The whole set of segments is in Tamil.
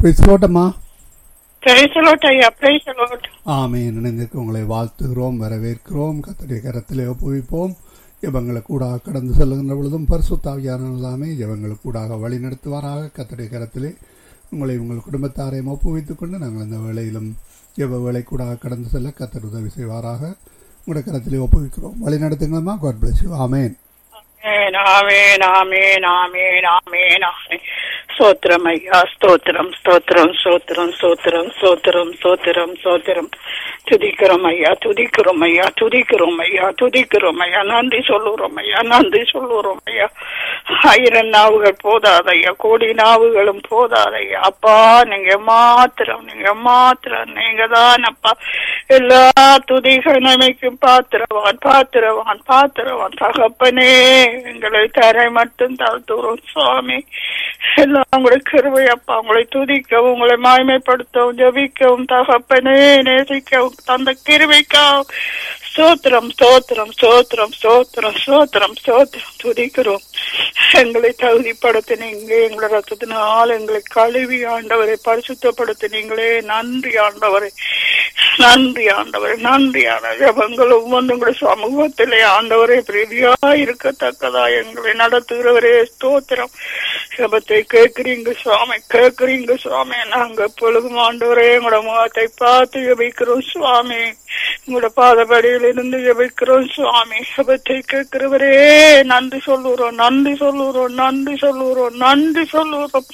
பிரிஸ்லோட்டம்மா பிரைசலோட் ஐயா பிரைசலோட் ஆமேன் இணைந்திருக்க உங்களை வாழ்த்துகிறோம் வரவேற்கிறோம் கத்தடைய கரத்திலே ஒப்புவிப்போம் ஜபங்களை கூட கடந்து செல்லுகின்ற பொழுதும் பரிசுத்தாவியானதாமே ஜபங்களை கூடாக வழி நடத்துவாராக கத்தடைய கரத்திலே உங்களை உங்கள் குடும்பத்தாரையும் ஒப்புவித்துக் கொண்டு நாங்கள் அந்த வேளையிலும் ஜப வேலை கூட கடந்து செல்ல கத்தர் உதவி செய்வாராக உங்களுடைய கரத்திலே ஒப்புவிக்கிறோம் வழி நடத்துங்களம்மா காட் பிளஸ் யூ ஆமேன் ஆமேன் ஆமேன் ஆமேன் ஆமேன் ஆமேன் ஆமேன் ஸ்தோத்திரம் ஐயா ஸ்தோத்திரம் ஸ்தோத்திரம் ஸ்தோத்திரம் ஸ்தோத்திரம் ஸ்தோத்திரம் ஸ்தோத்திரம் ஸ்தோத்திரம் துதிக்கிறோம் ஐயா துதிக்கிறோம் ஐயா துதிக்கிறோம் ஐயா துதிக்கிறோம் ஐயா நன்றி சொல்லுறோம் ஐயா நன்றி சொல்லுறோம் ஐயா ஆயிரம் நாவுகள் போதாதையா கோடி நாவுகளும் போதாதையா அப்பா நீங்க மாத்திரம் நீங்க மாத்திரம் நீங்க தான் அப்பா எல்லா துதிகள் நமைக்கும் பாத்திரவான் பாத்திரவான் பாத்திரவான் தகப்பனே எங்களை தரை மட்டும் தாழ்த்துறோம் சுவாமி எல்லாம் உங்களை கிருவை அப்பா உங்களை துதிக்கவும் உங்களை மாய்மைப்படுத்தவும் ஜபிக்கவும் தகப்பனே நேசிக்கவும் தந்த கிருவைக்காவும் ஸ்தோத்திரம் ஸ்தோத்திரம் ஸ்தோத்திரம் ஸ்தோத்திரம் ஸ்தோத்திரம் ஸ்தோத்திரம் துதிக்கிறோம் எங்களை தகுதிப்படுத்தினீங்க எங்களை ரத்தத்தினால் எங்களை கழுவி ஆண்டவரை பரிசுத்தப்படுத்தினீங்களே நன்றி ஆண்டவரை நன்றி ஆண்டவரை நன்றி ஆண்டவர் ஜபங்கள் ஒவ்வொன்றும் கூட சமூகத்திலே ஆண்டவரே பிரீதியா இருக்கத்தக்கதா எங்களை நடத்துகிறவரே ஸ்தோத்திரம் ஜபத்தை கேட்கிறீங்க சுவாமி கேட்கிறீங்க சுவாமி நாங்க பொழுதும் ஆண்டவரே உங்களோட முகத்தை பார்த்து ஜபிக்கிறோம் சுவாமி உங்களோட பாதபடியில் இருந்து ஜபிக்கிறோம் சுவாமி ஜபத்தை கேட்கிறவரே நன்றி சொல்லுறோம் நன்றி சொல்லுறோம் நன்றி சொல்லுறோம் நன்றி சொல்லுறோம்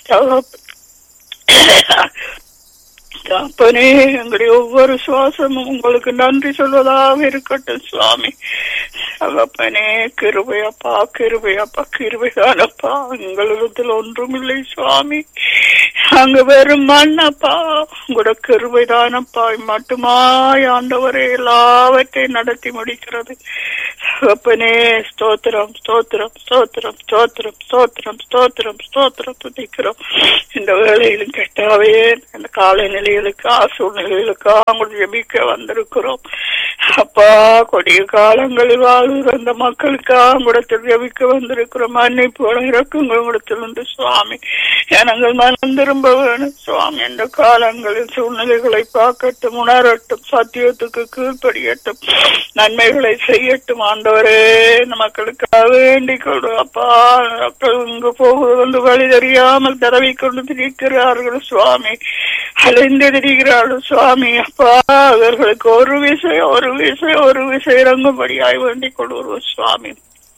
அப்பனே எங்களுடைய ஒவ்வொரு சுவாசமும் உங்களுக்கு நன்றி சொல்வதாக இருக்கட்டும் சுவாமி அப்பனே கிருபையப்பா கிருபையப்பா கிருபைதானப்பா எங்களிடத்தில் ஒன்றுமில்லை சுவாமி அங்க வெறும் மண்ணப்பா உங்களோட கிருபைதானப்பா மட்டுமாய் ஆண்டவரே எல்லாவற்றையும் நடத்தி முடிக்கிறது அப்பனே ஸ்தோத்திரம் ஸ்தோத்திரம் ஸ்தோத்திரம் ஸ்தோத்திரம் ஸ்தோத்திரம் ஸ்தோத்திரம் ஸ்தோத்திரம் துதிக்கிறோம் இந்த வேலையிலும் கெட்டாவே இந்த காலை நிலைகளுக்கா சூழ்நிலைகளுக்கா உங்களுக்கு ஜபிக்க வந்திருக்கிறோம் அப்பா கொடிய காலங்களில் வாழ்கிற அந்த மக்களுக்கா உங்களிடத்தில் ஜபிக்க வந்திருக்கிறோம் மன்னிப்பு இறக்குங்கள் உங்களிடத்திலிருந்து சுவாமி ஜனங்கள் மனம் திரும்ப வேணும் சுவாமி இந்த காலங்களில் சூழ்நிலைகளை பார்க்கட்டும் உணரட்டும் சத்தியத்துக்கு கீழ்ப்படியட்டும் நன்மைகளை செய்யட்டும் ஆண்டவரே இந்த மக்களுக்காக வேண்டிக் கொள்ளும் அப்பா மக்கள் இங்கு போகிறது வந்து வழி தெரியாமல் தடவி கொண்டு திரிக்கிறார்கள் சுவாமி அலைந்து திரிகிறார்கள் சுவாமி அப்பா அவர்களுக்கு ஒரு விஷயம் ஒரு விஷயம் ஒரு விஷயம் இறங்கும்படியாய் வேண்டிக் கொள்வோம் சுவாமி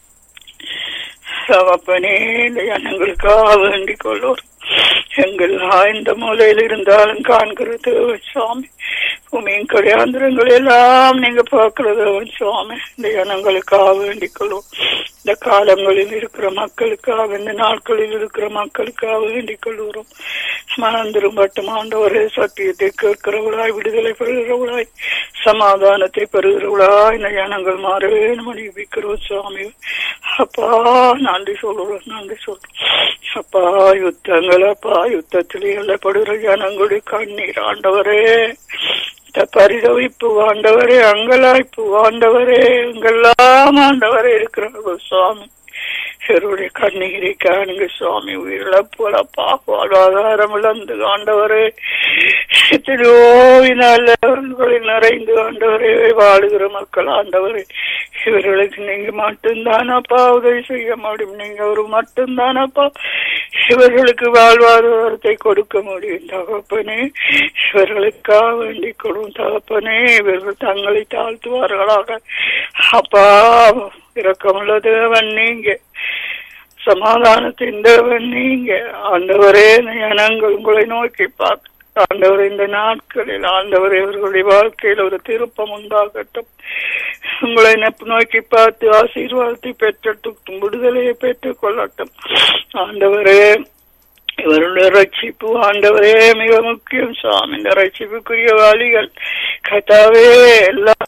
சவப்பனே இந்த ஜனங்களுக்காக வேண்டிக் கொள்வோம் எங்கள் இந்த மூலையில் இருந்தாலும் காண்கிறது சுவாமி பூமியின் கல்யாந்திரங்கள் எல்லாம் நீங்க பார்க்கிறது சுவாமி இந்த ஜனங்களுக்காக வேண்டிக் கொள்வோம் இந்த காலங்களில் இருக்கிற மக்களுக்காக இந்த நாட்களில் இருக்கிற மக்களுக்காக வேண்டிக் கொள்கிறோம் மனம் திரும்பட்டும் ஆண்டவரே சத்தியத்தை கேட்கிறவளாய் விடுதலை பெறுகிறவளாய் சமாதானத்தை பெறுகிறவளாய் இந்த ஜனங்கள் மாறவே மன்னிப்பிக்கிறோம் சுவாமி அப்பா நன்றி சொல்லுறோம் நன்றி சொல்றோம் அப்பா யுத்தங்கள் அப்பா யுத்தத்தில் எல்லப்படுகிற ஜனங்களுடைய கண்ணீர் ஆண்டவரே இந்த பரிதவிப்பு ஆண்டவரே அங்கலாய்ப்பு ஆண்டவரே எங்கெல்லாம் ஆண்டவரே இருக்கிறார்கள் சுவாமி இவருடைய கண்ணீரை காணுங்க சுவாமி உயிரிழப்புகளப்பா வாழ்வாதாரம் இழந்து ஆண்டவரே எத்தனையோவினாலவர்களில் நிறைந்து ஆண்டவரே வாழுகிற மக்கள் ஆண்டவரே இவர்களுக்கு நீங்க மட்டும்தானப்பா உதவி செய்ய முடியும் நீங்க ஒரு மட்டும்தானப்பா இவர்களுக்கு வாழ்வாதாரத்தை கொடுக்க முடியும் தகப்பனே இவர்களுக்காக வேண்டிக் கொடும் தகப்பனே இவர்கள் தங்களை தாழ்த்துவார்களாக அப்பா இரக்கமுள்ள தேவன் நீங்க சமாதானத்தின் தேவன் நீங்க ஆண்டவரே ஜனங்கள் உங்களை நோக்கி பார்க்க ஆண்டவர் இந்த நாட்களில் ஆண்டவர் இவர்களுடைய வாழ்க்கையில் ஒரு திருப்பம் உண்டாகட்டும் உங்களை நோக்கி பார்த்து ஆசீர்வாதத்தை பெற்றட்டும் விடுதலையை பெற்றுக் கொள்ளட்டும் ஆண்டவரே இவருடைய ரட்சிப்பு ஆண்டவரே மிக முக்கியம் சுவாமி இந்த ரட்சிப்புக்குரிய வழிகள் கதாவே எல்லா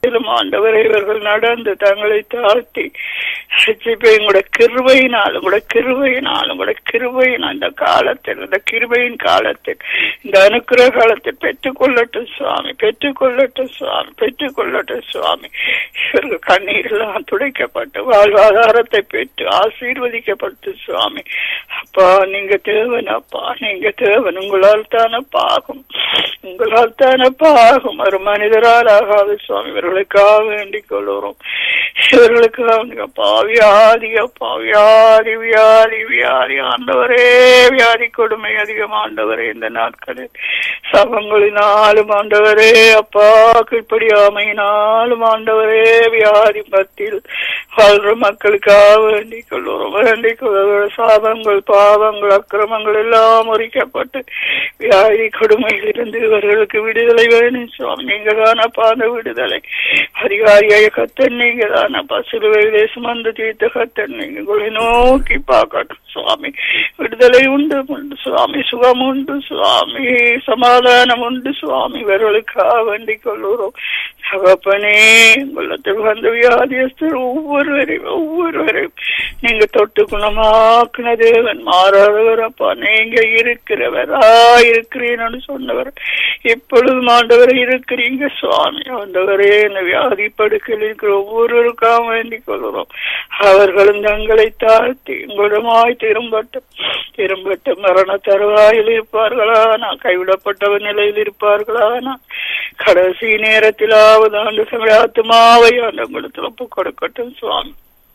காலத்திலும் ஆண்டவரை இவர்கள் நடந்து தங்களை தாழ்த்தி ரட்சிப்பை உங்களோட கிருபையினால் உங்களோட கிருபையினால் உங்களோட கிருபையின் அந்த காலத்தில் இந்த கிருபையின் காலத்தில் இந்த அனுக்கிற காலத்தில் பெற்றுக்கொள்ளட்டும் சுவாமி பெற்றுக்கொள்ளட்டும் சுவாமி பெற்றுக்கொள்ளட்டும் சுவாமி இவர்கள் கண்ணீரெல்லாம் துடைக்கப்பட்டு வாழ்வாதாரத்தை பெற்று ஆசீர்வதிக்கப்பட்டு சுவாமி அப்பா நீங்க தேவன் அப்பா நீங்க தேவன் உங்களால் தானப்பா ஆகும் உங்களால் தானப்பா ஆகும் ஒரு மனிதரால் ஆகாது சுவாமி இவர்களுக்காக வேண்டிக் கொள்கிறோம் இவர்களுக்காக அப்பா வியாதி அப்பா வியாதி வியாதி வியாதி ஆண்டவரே வியாதி கொடுமை அதிகம் ஆண்டவரே இந்த நாட்களில் சபங்களினாலும் ஆண்டவரே அப்பா கீழ்ப்படியாமையினாலும் ஆண்டவரே வியாதி பத்தில் வாழ்ற மக்களுக்காக வேண்டிக் கொள்கிறோம் வேண்டிக் கொள்கிற சாபங்கள் பாவங்கள் அக்கிரமங்கள் எல்லாம் முறிக்கப்பட்டு வியாதி கொடுமையிலிருந்து இவர்களுக்கு விடுதலை வேணும் சுவாமி நீங்க தானப்பா அந்த விடுதலை அதிகாரியாக கத்தன் நீங்க தானப்பா சிலுவையிலே சுமந்து தீர்த்த கத்தன் நீங்க உங்களை நோக்கி பார்க்கட்டும் சுவாமி விடுதலை உண்டு உண்டு சுவாமி சுகம் உண்டு சுவாமி சமாதானம் உண்டு சுவாமி இவர்களுக்காக வேண்டிக் கொள்ளுறோம் தகப்பனே உள்ளத்தில் வந்த வியாதியஸ்தர் ஒவ்வொருவரையும் ஒவ்வொருவரையும் நீங்க தொட்டு குணமாக்குன தேவன் மாறாதவர் அப்பா நீங்க இருக்கிறவரா இருக்கிறீன்னு சொன்னவர் இப்பொழுதும் ஆண்டவர் இருக்கிறீங்க சுவாமி ஆண்டவரே இந்த வியாதி படுக்கையில் இருக்கிற ஒவ்வொருவருக்காக வேண்டிக் கொள்கிறோம் அவர்களும் தங்களை தாழ்த்தி உங்களிடமாய் திரும்பட்டும் திரும்பட்டும் மரண தருவாயில் இருப்பார்களா நான் கைவிடப்பட்டவர் நிலையில் இருப்பார்களா நான் கடைசி நேரத்திலாவது ஆண்டு சமயாத்துமாவை அந்த உங்களுக்கு ஒப்பு கொடுக்கட்டும் சுவாமி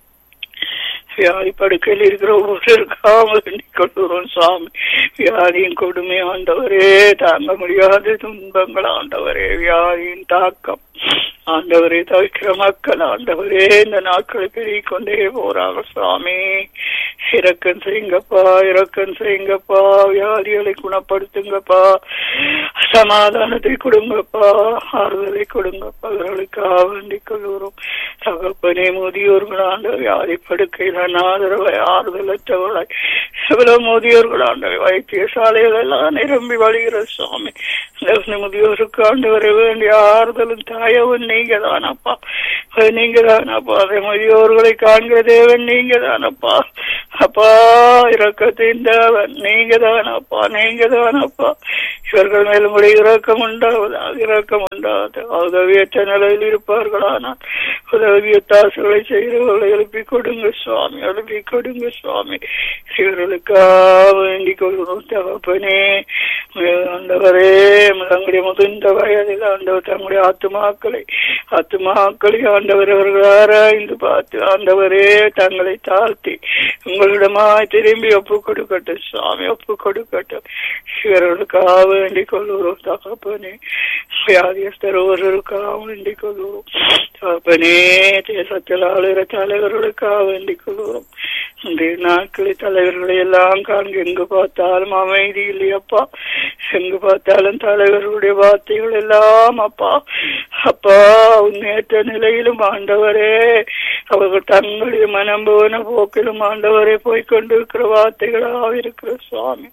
வியாதி படுக்கையில் இருக்கிற ஒவ்வொருக்காக வேண்டிக் கொள்கிறோம் சுவாமி வியாதியின் கொடுமை ஆண்டவரே தாங்க முடியாத துன்பங்கள் ஆண்டவரே வியாதியின் தாக்கம் ஆண்டவரே தவிக்கிற மக்கள் ஆண்டவரே இந்த நாட்களை பெருகி கொண்டே போறாங்க சுவாமி இறக்கம் செய்யுங்கப்பா இறக்கம் செய்யுங்கப்பா வியாதிகளை குணப்படுத்துங்கப்பா சமாதானத்தை கொடுங்கப்பா ஆறுதலை கொடுங்கப்பா அவர்களுக்காக வேண்டிக் கொள்கிறோம் தகப்பனே முதியோர்கள் ஆண்ட வியாதி படுக்கையில் ஆதரவை ஆறுதலற்றவர்களாய் எவ்வளவு முதியோர்கள் ஆண்டவை வைத்தியசாலைகள் எல்லாம் நிரம்பி வழிகிற சுவாமி இந்த முதியோருக்கு ஆண்டு வர வேண்டிய ஆறுதலும் தாயவும் நீங்க தானப்பா நீங்க தானப்பா அதை முதியோர்களை காண்கிற தேவன் நீங்க தானப்பா அப்பா இறக்கத்தின் தேவன் நீங்க தானப்பா நீங்க தானப்பா இவர்கள் மேல் உடைய இறக்கம் உண்டாவது இறக்கம் உண்டாது உதவியற்ற நிலையில் இருப்பார்களானால் உதவிய தாசுகளை செய்கிறவர்களை எழுப்பி கொடுங்க சுவாமி எழுப்பி கொடுங்க சுவாமி இவர்களுக்காக வேண்டிக் கொள்கிறோம் தகப்பனே ஆண்டவரே தங்களுடைய முதிர்ந்த வயதில் ஆண்டவர் தங்களுடைய ஆத்துமாக்களை ஆத்துமாக்களை ஆண்டவர் அவர்கள் ஆராய்ந்து பார்த்து ஆண்டவரே தங்களை தாழ்த்தி உங்களிடமாய் திரும்பி ஒப்பு கொடுக்கட்டும் சுவாமி ஒப்பு கொடுக்கட்டும் இவர்களுக்காக வேண்டிக் கொள்கிறோம் தகப்பனே வியாதியஸ்தர் ஒருவருக்காக வேண்டிக் கொள்கிறோம் தகப்பனே தேசத்தில் ஆளுகிற தலைவர்களுக்காக வேண்டிக் கொள்கிறோம் இந்த நாட்களில் தலைவர்களை எல்லாம் காண்க எங்கு பார்த்தாலும் அமைதி இல்லையப்பா எங்கு பார்த்தாலும் தலைவர்களுடைய வார்த்தைகள் எல்லாம் அப்பா அப்பா உண்மையற்ற நிலையிலும் ஆண்டவரே அவர்கள் தங்களுடைய மனம் போன போக்கிலும் ஆண்டவரே போய்கொண்டிருக்கிற வார்த்தைகளாக இருக்கிற சுவாமி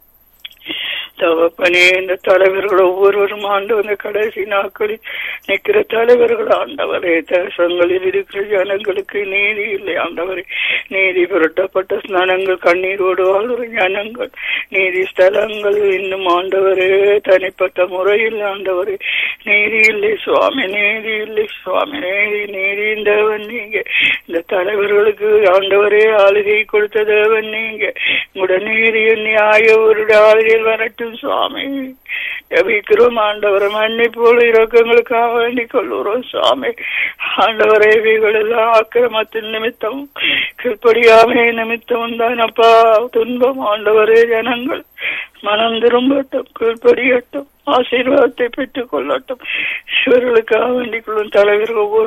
தகப்பனே இந்த தலைவர்கள் ஒவ்வொருவரும் ஆண்டு வந்த கடைசி நாட்களில் நிற்கிற தலைவர்கள் ஆண்டவரே தேசங்களில் இருக்கிற ஜனங்களுக்கு நீதி இல்லை ஆண்டவரே நீதி புரட்டப்பட்ட ஸ்நானங்கள் கண்ணீரோடு வாழ்கிற ஜனங்கள் நீதி ஸ்தலங்கள் இன்னும் ஆண்டவரே தனிப்பட்ட முறையில் ஆண்டவரே நீதி இல்லை சுவாமி நீதி இல்லை சுவாமி நீதி நீதி தேவன் நீங்க இந்த தலைவர்களுக்கு ஆண்டவரே ஆளுகை கொடுத்த தேவன் நீங்க உங்களோட நீதியின் நியாய ஒரு ஆளுகையில் வரட்டும் சுவாமி ஜபிக்கிறோம் ஆண்டவரை மன்னிப்போல் இறக்கங்களுக்காக வேண்டிக் கொள்ளுறோம் சுவாமி ஆண்டவரை இவைகள் எல்லாம் ஆக்கிரமத்தின் நிமித்தம் கீழ்ப்படியாமை நிமித்தம் தானப்பா துன்பம் ஆண்டவரே ஜனங்கள் மனம் திரும்பட்டும் கீழ்ப்படியட்டும் ஆசீர்வாதத்தை பெற்றுக் கொள்ளட்டும் இவர்களுக்காக வேண்டிக் கொள்ளும் தலைவர்கள் ஒவ்வொன்றும்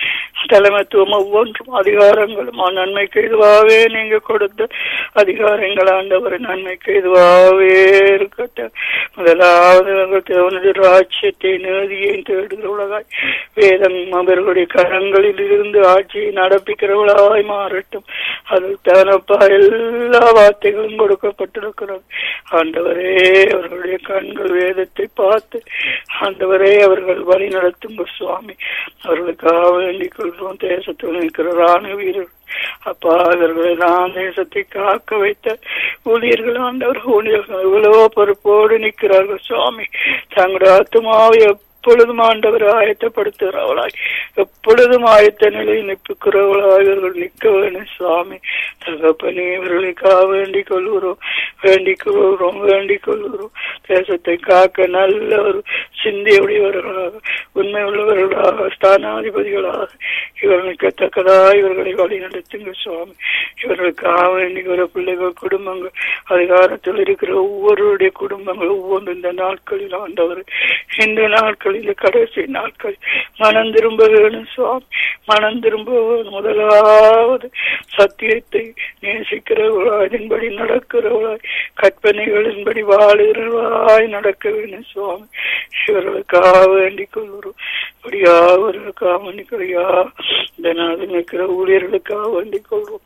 தலைமைத்துவம் ஒவ்வொன்றும் அதிகாரங்களும் நன்மைக்கு இதுவாகவே நீங்க கொடுத்த அதிகாரங்கள் ஆண்டவர் நன்மைக்கு இதுவாகவே இருக்கட்டும் முதலாவது உங்கள் தேவனுடைய ராஜ்யத்தை நீதியை தேடுகிறவளாய் வேதம் அவர்களுடைய கரங்களில் இருந்து ஆட்சியை நடப்பிக்கிறவளாய் மாறட்டும் அதில் தானப்பா எல்லா வார்த்தைகளும் கொடுக்கப்பட்டிருக்கிறது ஆண்டவரே அவர்களுடைய கண்கள் வேதத்தை பார்த்து ஆண்டவரே அவர்கள் வழி நடத்துங்க சுவாமி அவர்களுக்காக வேண்டிக் கொள்வோம் தேசத்தில் இருக்கிற ராணுவ வீரர்கள் அப்பா அவர்களை நான் தேசத்தை காக்க வைத்த ஊழியர்கள் ஆண்டவர் ஊழியர்கள் எவ்வளவோ பொறுப்போடு நிற்கிறார்கள் சுவாமி தங்களுடைய ஆத்மாவை எப்பொழுதும் ஆண்டவர் ஆயத்தப்படுத்துகிறவளாய் எப்பொழுதும் ஆயத்த நிலையில் நிற்கிறவளாய் இவர்கள் நிற்க வேணும் சுவாமி தகப்பனே இவர்களுக்காக வேண்டிக் கொள்கிறோம் வேண்டிக் கொள்கிறோம் வேண்டிக் கொள்கிறோம் தேசத்தை காக்க நல்ல ஒரு சிந்தியுடையவர்களாக உண்மை உள்ளவர்களாக ஸ்தானாதிபதிகளாக இவர்கள் நிற்கத்தக்கதா இவர்களை வழி நடத்துங்க சுவாமி இவர்களுக்காக வேண்டிய பிள்ளைகள் குடும்பங்கள் அதிகாரத்தில் இருக்கிற ஒவ்வொருடைய குடும்பங்கள் ஒவ்வொன்று இந்த நாட்களில் ஆண்டவர் இந்த நாட்களில் கடைசி நாட்கள் மனம் திரும்ப வேணும் சுவாமி மனம் திரும்ப வேணும். முதலாவது சத்தியத்தை நேசிக்கிறவர்களாய் அதன்படி நடக்கிறவளாய் கற்பனைகளின்படி வாழுகிறவளாய் நடக்க வேணும் சுவாமி இவர்களுக்காக வேண்டிக் கொள்கிறோம் அப்படியா அவர்களுக்காக வேண்டிக் கொள்ளையா இந்த நாளில் நிற்கிற ஊழியர்களுக்காக வேண்டிக் கொள்வோம்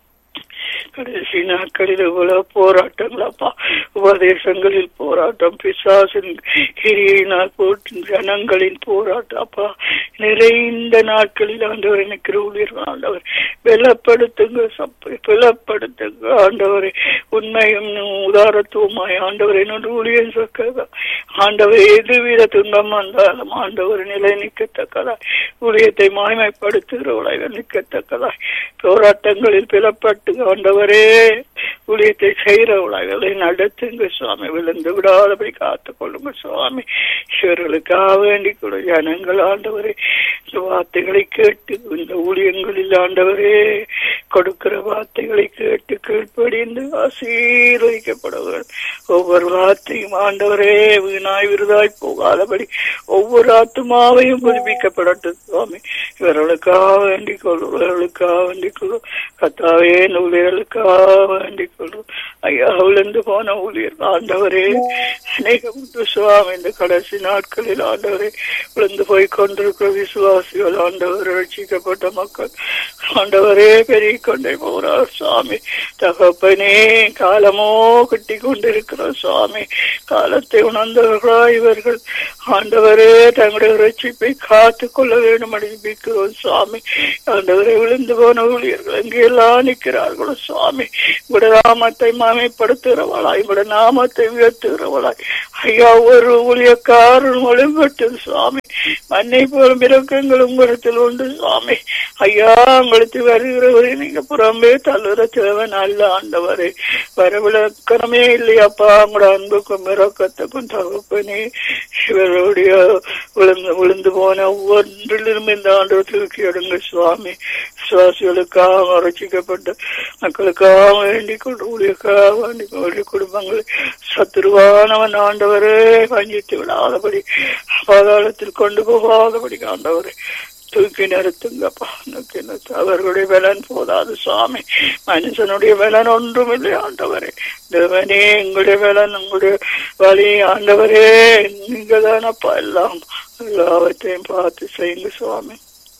கடைசி நாட்களில் இவ்வளவு போராட்டங்களப்பா உபதேசங்களில் போராட்டம் பிசாசின் கிரியினால் போட்டு ஜனங்களின் போராட்டம் அப்பா நிறைந்த நாட்களில் ஆண்டவர் நிற்கிற ஊழியர்கள் ஆண்டவர் பலப்படுத்துங்க சப்பை பலப்படுத்துங்க ஆண்டவரை உண்மையும் உதாரத்துவமாய் ஆண்டவர் என்னோட ஊழியன் சொக்கதா ஆண்டவர் எதுவித துன்பம் வந்தாலும் ஆண்டவர் நிலை நிற்கத்தக்கதா ஊழியத்தை மாய்மைப்படுத்துகிறவளாய் நிற்கத்தக்கதாய் போராட்டங்களில் பிளப்பட்டு ஆண்டவரே ஊழியத்தை செய்கிறவளாய் நடத்துங்க சுவாமி விழுந்து விடாதபடி காத்துக் கொள்ளுங்க சுவாமி இவர்களுக்காக வேண்டி கூட ஜனங்கள் ஆண்டவரே இந்த வார்த்தைகளை கேட்டு இந்த ஊழியங்களில் ஆண்டவரே கொடுக்கிற வார்த்தைகளை கேட்டு கீழ்ப்படிந்து ஆசீர்வதிக்கப்படுவார் ஒவ்வொரு வார்த்தையும் ஆண்டவரே வீணாய் விருதாய் போகாதபடி ஒவ்வொரு ஆத்மாவையும் புதுப்பிக்கப்படட்டும் சுவாமி இவர்களுக்காக வேண்டிக் கொள்ளும் இவர்களுக்காக வேண்டிக் கொள்ளும் கத்தாவே இந்த ஊழியர்களுக்காக வேண்டிக் கொள்ளும் ஐயா விழுந்து போன ஊழியர் ஆண்டவரே அநேகம் உண்டு சுவாமி இந்த கடைசி நாட்களில் ஆண்டவரே விழுந்து போய் கொண்டிருக்கிற விசுவாசிகள் ஆண்டவர் ரட்சிக்கப்பட்ட மக்கள் ஆண்டவரே பெருகிக் கொண்டே போறார் சுவாமி தகப்பனே காலமோ கட்டி கொண்டிருக்கிற சுவாமி காலத்தை உணர்ந்தவர்களா இவர்கள் ஆண்டவரே தங்களுடைய ரட்சிப்பை காத்து கொள்ள வேண்டும் அனுப்பிக்கிறோம் சுவாமி ஆண்டவரை விழுந்து போன ஊழியர்கள் எங்கெல்லாம் நிற்கிறார்களோ சுவாமி உங்களுடைய நாமத்தை மாமைப்படுத்துகிறவளாய் உங்களுடைய நாமத்தை உயர்த்துகிறவளாய் ஐயா ஒரு ஊழியக்காரன் ஒளிம்பட்டு சுவாமி மண்ணை போலும் இறக்கங்கள் உங்களிடத்தில் உண்டு சுவாமி ஐயா உங்களுக்கு வருகிறவரை நீங்க புறம்பே தள்ளுற தேவன் அல்ல ஆண்டவரே வரவிளக்கணமே இல்லையாப்பா உங்களோட அன்புக்கும் இறக்கத்துக்கும் தகப்பனே இவருடைய விழுந்து விழுந்து போன ஒவ்வொன்றிலும் இந்த ஆண்டு தூக்கி எடுங்க சுவாமி விசுவாசிகளுக்காக ரசிக்கப்பட்ட மக்களுக்காக வேண்டிக் கொண்டு ஊழியக்காக வேண்டிக் கொண்டு குடும்பங்களை சத்துருவானவன் ஆண்டவரே வஞ்சித்து விடாதபடி பாதாளத்தில் கொண்டு போகாதபடி ஆண்டவரே தூக்கி நிறுத்துங்கப்பா தூக்கி நிறுத்து அவர்களுடைய பலன் போதாது சுவாமி மனுஷனுடைய பலன் ஒன்றும் இல்லை ஆண்டவரே தேவனே எங்களுடைய பலன் உங்களுடைய வழி ஆண்டவரே நீங்க தானப்பா எல்லாம் எல்லாவற்றையும் பார்த்து செய்யுங்க சுவாமி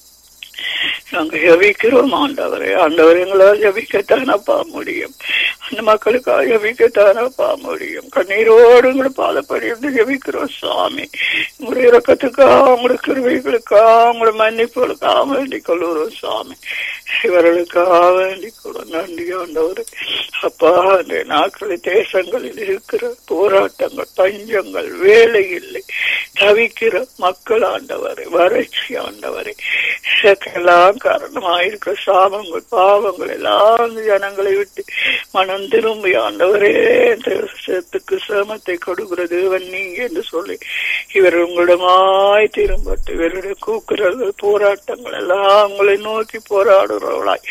நாங்க ஜபிக்கிறோம் ஆண்டவரே ஆண்டவர் எங்களால் ஜபிக்கத்தானப்பா முடியும் அந்த மக்களுக்காக ஜபிக்கத்தானப்பா முடியும் கண்ணீரோடு உங்களை பாதப்படி இருந்து ஜபிக்கிறோம் சுவாமி உங்களுடைய இறக்கத்துக்காக உங்களுடைய கிருவிகளுக்காக உங்களுடைய மன்னிப்புகளுக்காக வேண்டிக் கொள்கிறோம் சுவாமி இவர்களுக்காக வேண்டிக் கொள்ளும் நன்றி ஆண்டவர் அப்பா அந்த நாட்களில் தேசங்களில் இருக்கிற போராட்டங்கள் பஞ்சங்கள் வேலை இல்லை தவிக்கிற மக்கள் ஆண்டவர் வறட்சி ஆண்டவரை இதற்கெல்லாம் காரணமாயிருக்கிற சாபங்கள் பாவங்கள் எல்லாம் ஜனங்களை விட்டு மனம் திரும்பி ஆண்டவரே தேசத்துக்கு சிரமத்தை கொடுக்கிற தேவன் நீங்க என்று சொல்லி இவர் உங்களிடமாய் திரும்பட்டு இவருடைய கூக்குரல்கள் போராட்டங்கள் எல்லாம் உங்களை நோக்கி போராடுறவளாய்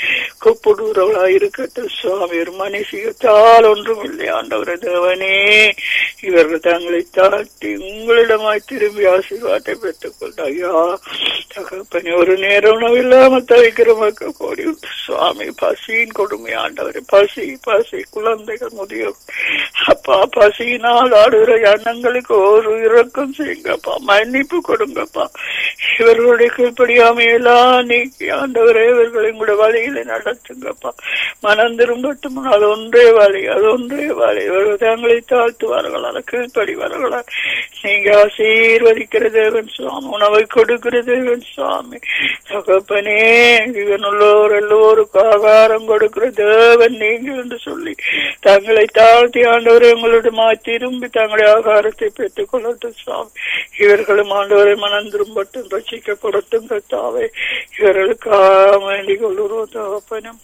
கூப்பிடுறவளாய் இருக்கட்டும் சுவாமி ஒரு மனுஷியத்தால் ஒன்றும் இல்லை ஆண்டவரே தேவனே இவர்கள் தங்களை தாழ்த்தி உங்களிடமாய் திரும்பி ஆசீர்வாதத்தை பெற்றுக் கொண்ட ஐயா தகப்பனே ஒரு நேரம் உணவில்லாமல் தவிக்கிற மக்கள் கோடி உண்டு. சுவாமி பசியின் கொடுமை ஆண்டவரே பசி பசி குழந்தைகள் முதியோர் அப்பா பசியினால் ஆடுகிற எண்ணங்களுக்கு ஒரு இறக்கம் செய்யுங்கப்பா மன்னிப்பு கொடுங்கப்பா இவர்களுடைய கீழ்ப்படியாமையெல்லாம் நீக்கி ஆண்டவரே இவர்களை உங்களுடைய வழியில நடத்துங்கப்பா மனம் திரும்பட்டும் அது ஒன்றே வழி அது ஒன்றே வழி இவர்கள் தங்களை தாழ்த்துவார்களா கீழ்ப்படிவார்களா நீங்க ஆசீர்வதிக்கிற தேவன் சுவாமி உணவை கொடுக்கிற தேவன் சுவாமி தகப்பனே இவன் உள்ளோர் எல்லோருக்கு ஆகாரம் கொடுக்கிற தேவன் நீங்க என்று சொல்லி தங்களை தாழ்த்தி ஆண்டவரை உங்களிடமா திரும்பி தங்களுடைய ஆகாரத்தை பெற்றுக் கொள்ளட்டும் சுவாமி இவர்களும் ஆண்டவரை மனம் திரும்பட்டும் ரசிக்கப்படட்டும் கத்தாவே இவர்களுக்காக வேண்டிக் கொள்ளுறோம் தகப்பனம்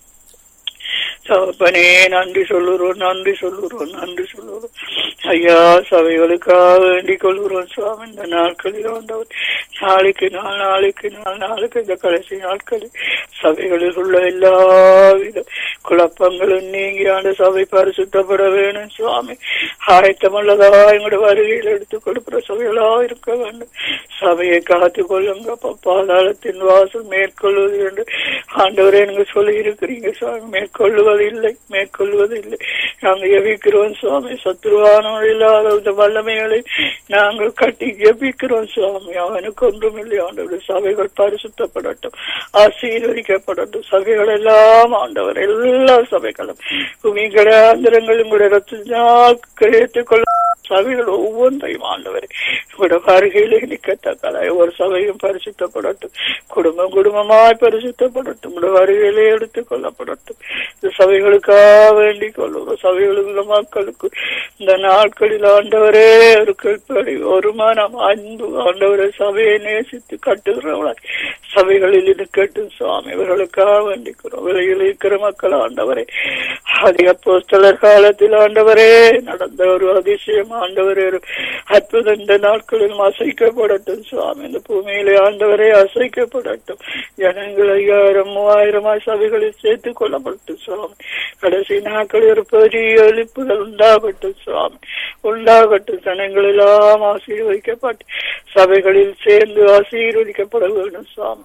தகப்பனே நன்றி சொல்லுறோம் நன்றி சொல்லுறோம் நன்றி சொல்லுறோம் ஐயா சபைகளுக்காக வேண்டிக் கொள்கிறோம் சுவாமி இந்த நாட்களில் வந்தவர் நாளைக்கு நாள் நாளைக்கு நாள் நாளுக்கு இந்த கடைசி நாட்களில் சபைகளில் உள்ள எல்லாவித குழப்பங்களும் நீங்கி ஆண்டு சபை பரிசுத்தப்பட வேணும் சுவாமி ஆயத்தமுள்ளதா எங்களுடைய வருகையில் எடுத்துக் கொடுக்கிற சபைகளா இருக்க வேண்டும் சபையை காத்து கொள்ளுங்க பாதாளத்தின் வாசல் மேற்கொள்வது என்று ஆண்டவரே நீங்க சொல்லி இருக்கிறீங்க சுவாமி மேற்கொள்ளுவதில்லை மேற்கொள்வதில்லை நாங்கள் எவிக்கிறோம் சுவாமி சத்துருவானவர்கள் இல்லாத இந்த வல்லமைகளை நாங்கள் கட்டி எபிக்கிறோம் சுவாமி அவனுக்கு ஒன்றும் இல்லை ஆண்டவர் சபைகள் பரிசுத்தப்படட்டும் ஆசீர்வதிக்கப்படட்டும் சபைகள் எல்லாம் ஆண்டவர் எல்லா சபைகளும் உங்களை ஆந்திரங்கள் உங்களுடைய ரத்தினால் கிடைத்துக் கொள்ள சபைகள் ஒவ்வொன்றையும் ஆண்டவரே உங்களோட வருகையிலே நிக்கத்தக்கதாய் ஒரு சபையும் பரிசுத்தப்படட்டும் குடும்பம் குடும்பமாய் பரிசுத்தப்படட்டும் உங்களோட வருகையிலே எடுத்துக் கொள்ளப்படட்டும் இந்த சபைகளுக்காக வேண்டிக் கொள்ளுவோம் சபைகளுக்கு உள்ள மக்களுக்கு இந்த நாட்களில் ஆண்டவரே ஒரு கல்படி ஒரு மனம் அன்பு ஆண்டவரை சபையை நேசித்து கட்டுகிறவளாய் சபைகளில் இருக்கட்டும் சுவாமி இவர்களுக்காக வேண்டிக்கிறோம் விலையில் இருக்கிற மக்கள் ஆண்டவரே அதிக போஸ்தலர் காலத்தில் ஆண்டவரே நடந்த ஒரு அதிசயம் ஆண்டவரே ஒரு அற்புதம் இந்த நாட்களில் அசைக்கப்படட்டும் சுவாமி இந்த பூமியிலே ஆண்டவரே அசைக்கப்படட்டும் ஜனங்கள் ஐயாயிரம் மூவாயிரமாய் சபைகளில் சேர்த்துக் கொள்ளப்படட்டும் சுவாமி கடைசி நாட்களில் ஒரு பெரிய எழுப்புகள் உண்டாகட்டும் சுவாமி உண்டாகட்டும் ஜனங்கள் எல்லாம் ஆசீர்வதிக்கப்பட்டு சபைகளில் சேர்ந்து ஆசீர்வதிக்கப்பட வேண்டும் சுவாமி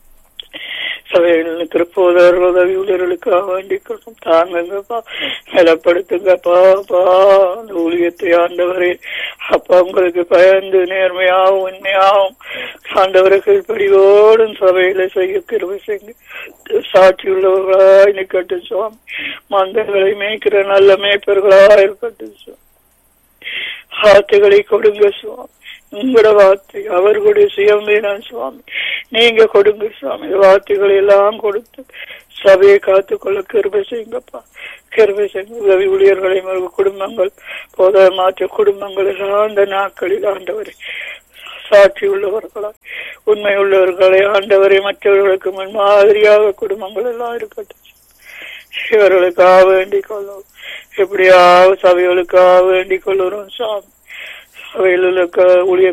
சபையில் திருப்போதர் உதவி உள்ளவர்களுக்காக வேண்டிக்கணும் தாங்குங்கப்பா நிலப்படுத்துங்கப்பா அப்பா அந்த ஊழியத்தை ஆண்டவரே அப்பா உங்களுக்கு பயந்து நேர்மையாகவும் உண்மையாகவும் ஆண்டவர்கள் படிவோடும் சபையில செய்ய கிருபை செய்யுங்க சாட்சி உள்ளவர்களாய் நிக்கட்டும் சுவாமி மந்தங்களை மேய்க்கிற நல்ல மேய்ப்பர்களா இருக்கட்டும் சுவாமி வார்த்தைகளை கொடுங்க சுவாமி உங்களோட வார்த்தை அவர்களுடைய சுயம்பேனான் சுவாமி நீங்க கொடுங்க சுவாமி இந்த வார்த்தைகளை எல்லாம் கொடுத்து சபையை காத்துக்கொள்ள கிருபை செய்யுங்கப்பா கிருபை செய்யுங்க உதவி ஊழியர்களை குடும்பங்கள் போத மாற்ற குடும்பங்கள் எல்லாம் அந்த நாட்களில் ஆண்டவரை சாட்சி உள்ளவர்களாய் உண்மை உள்ளவர்களை ஆண்டவரை மற்றவர்களுக்கு முன் மாதிரியாக குடும்பங்கள் எல்லாம் இருக்கட்டும் இவர்களுக்காக வேண்டிக் கொள்ளும் எப்படியாவது சபைகளுக்காக வேண்டிக் கொள்ளுறோம் சாமி சபையில் ஊழிய